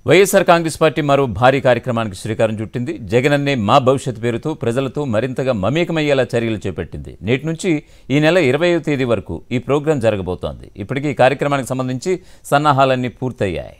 YSR Congress party మరో భారీ కార్యక్రమానికి శ్రీకారం చుట్టింది జగనన్నే మా భవిష్యత్ పేరుతో ప్రజలతో మరింతగా మమేకమయ్యేలా చర్యలు చేపట్టింది నేటి నుంచి ఈ నెల ఇరవయో తేదీ వరకు ఈ ప్రోగ్రాం జరగబోతోంది ఇప్పటికీ ఈ కార్యక్రమానికి సంబంధించి సన్నాహాలన్నీ పూర్తయ్యాయి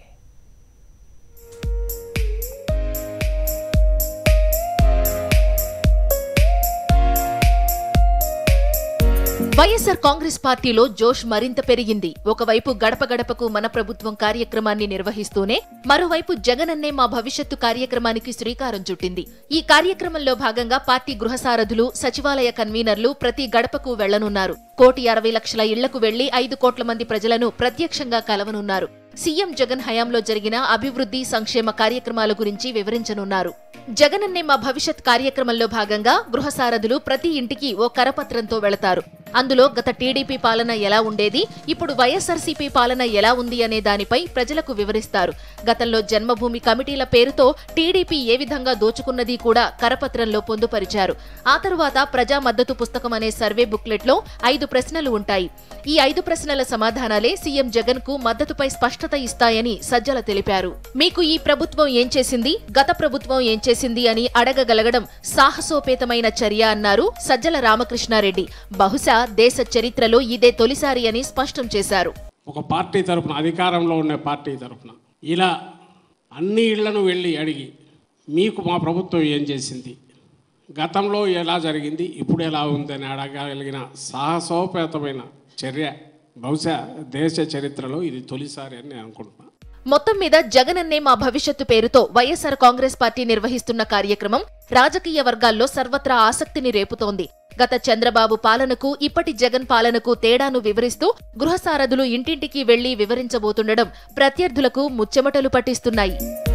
వైఎస్ఆర్ కాంగ్రెస్ పార్టీలో జోష్ మరింత పెరిగింది ఒకవైపు గడప గడపకు మన ప్రభుత్వం కార్యక్రమాన్ని నిర్వహిస్తూనే మరోవైపు జగనన్నే మా భవిష్యత్తు కార్యక్రమానికి శ్రీకారం చుట్టింది ఈ కార్యక్రమంలో భాగంగా పార్టీ గృహసారథులు సచివాలయ కన్వీనర్లు ప్రతి గడపకు వెళ్లనున్నారు కోటి అరవై లక్షల ఇళ్లకు వెళ్లి ఐదు కోట్ల మంది ప్రజలను ప్రత్యక్షంగా కలవనున్నారు సీఎం జగన్ హయాంలో జరిగిన అభివృద్ధి సంక్షేమ కార్యక్రమాల గురించి వివరించనున్నారు జగనన్నే మా భవిష్యత్ కార్యక్రమంలో భాగంగా గృహసారథులు ప్రతి ఇంటికి ఓ కరపత్రంతో వెళతారు అందులో గత టీడీపీ పాలన ఎలా ఉండేది ఇప్పుడు వైఎస్ఆర్సీపీ పాలన ఎలా ఉంది అనే దానిపై ప్రజలకు వివరిస్తారు గతంలో జన్మభూమి కమిటీల పేరుతో టీడీపీ ఏ విధంగా దోచుకున్నది కూడా కరపత్రంలో పొందుపరిచారు ఆ తరువాత ప్రజా మద్దతు పుస్తకం అనే సర్వే బుక్లెట్లో ఐదు ప్రశ్నలు ఉంటాయి ఈ ఐదు ప్రశ్నల సమాధానాలే సీఎం జగన్ కు మద్దతుపై స్పష్టత ఇస్తాయని సజ్జల తెలిపారు మీకు ఈ ప్రభుత్వం ఏం చేసింది గత ప్రభుత్వం ఏం చేసింది అని అడగగలగడం సాహసోపేతమైన చర్య అన్నారు సజ్జల రామకృష్ణారెడ్డి బహుశా దేశ చరిత్రలో ఇదే తొలిసారి అని స్పష్టం చేశారు ఒక పార్టీ తరపున అధికారంలో ఉన్న పార్టీ తరపున ఇలా అన్ని ఇళ్లను వెళ్ళి అడిగి మీకు మా ప్రభుత్వం ఏం చేసింది గతంలో ఎలా జరిగింది ఇప్పుడు ఎలా ఉందని అడగగలిగిన సాహసోపేతమైన చర్య బహుశా దేశ చరిత్రలో ఇది తొలిసారి అని నేను అనుకుంటున్నాను మొత్తం మీద జగనన్నే మా భవిష్యత్తు పేరుతో వైఎస్ఆర్ కాంగ్రెస్ పార్టీ నిర్వహిస్తున్న కార్యక్రమం రాజకీయ వర్గాల్లో సర్వత్రా ఆసక్తిని రేపుతోంది గత చంద్రబాబు పాలనకు ఇప్పటి జగన్ పాలనకు తేడాను వివరిస్తూ గృహసారథులు ఇంటింటికి వెళ్లి వివరించబోతుండడం ప్రత్యర్థులకు ముచ్చెమటలు పట్టిస్తున్నాయి